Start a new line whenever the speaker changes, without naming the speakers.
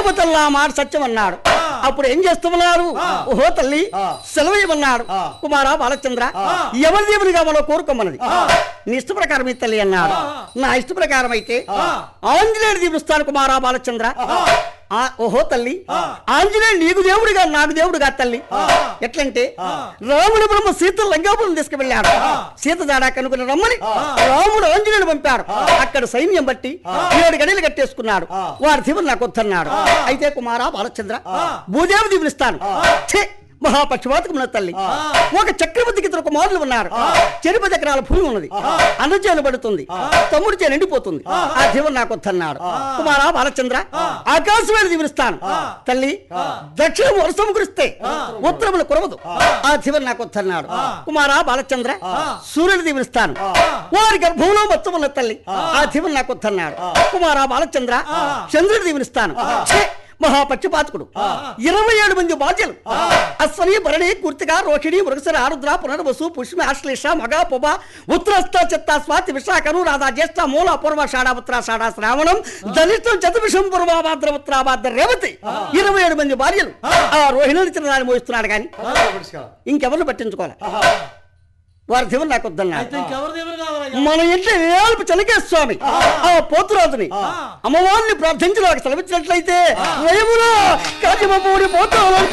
దేవతల్లా మాట సత్యం అన్నాడు అప్పుడు ఏం చేస్తున్నారు ఓహో తల్లి సెలవు ఇవ్వన్నాడు కుమారా బాలచంద్ర ఎవరి దేవుని కావాలో కోరుకోమన్నది నీ ఇష్ట ప్రకారం ఈ తల్లి అన్నాడు నా ఇష్ట ప్రకారం అయితే ఆంజనేయుడు దీపిస్తాను కుమారా బాలచంద్ర ఆ, ఓహో తల్లి ఆంజనేయుడు నీకు దేవుడుగా నాకు దేవుడుగా తల్లి ఎట్లంటే రాముడు బ్రహ్మ సీత లంగాపురం తీసుకువెళ్ళాడు సీత దాడా కనుకుని రమ్మని రాముడు ఆంజనేయుడు పంపాడు అక్కడ సైన్యం బట్టి ఏడు గడిలు కట్టేసుకున్నాడు వారి దేవుడు నాకు వద్దన్నాడు అయితే కుమారా బాలచంద్ర భూదేవి దీవునిస్తాను ఛే మహాపక్షపాతకమున తల్లి ఒక చక్రవర్తికి ఇద్దరు కుమారులు ఉన్నారు చెరుపు చక్రాల భూమి ఉన్నది అన్నచేలు పడుతుంది తమ్ముడు చేను ఎండిపోతుంది ఆ దేవుడు నాకు వద్దన్నాడు కుమారా బాలచంద్ర ఆకాశమైన దీవిస్తాను తల్లి దక్షిణం వర్షం కురిస్తే ఉత్తరములు కురవదు ఆ దేవుడు నాకు వద్దన్నాడు కుమారా బాలచంద్ర సూర్యుడు దీవిస్తాను వారి గర్భంలో మొత్తం ఉన్న తల్లి ఆ దేవుడు నాకు వద్దన్నాడు కుమారా బాలచంద్ర చంద్రుడు దీవిస్తాను ఛే! మహాపక్షపాతకుడు ఇరవై ఏడు మంది బాధ్యులు అశ్వని భరణి కుర్తిగా రోహిణి మృగసర ఆరుద్ర పునర్వసు పుష్మి ఆశ్లేష మగ పుబ ఉత్తరస్థ చిత్త స్వాతి విశాఖను రాధా జ్యేష్ఠ మూల పూర్వ షాఢాపుత్ర షాఢా శ్రావణం దళితం చతుర్విషం పూర్వాభాద్ర ఉత్తరాభాద్ర రేవతి ఇరవై ఏడు మంది భార్యలు ఆ రోహిణి చిన్నదాన్ని మోయిస్తున్నాడు కానీ ఇంకెవరిని పట్టించుకోవాలి వారి దేవుడు నాకు వద్దన్నాడు
అయితే ఇంకెవరి దేవుడు కావాలయ్యా
మన ఇంట్లో ఏల్పు చెనకే స్వామి ఆ పోతురాజుని అమ్మవారిని ప్రార్థించి నాకు సెలవిచ్చినట్లయితే నయమున కార్యమూడి పోతాను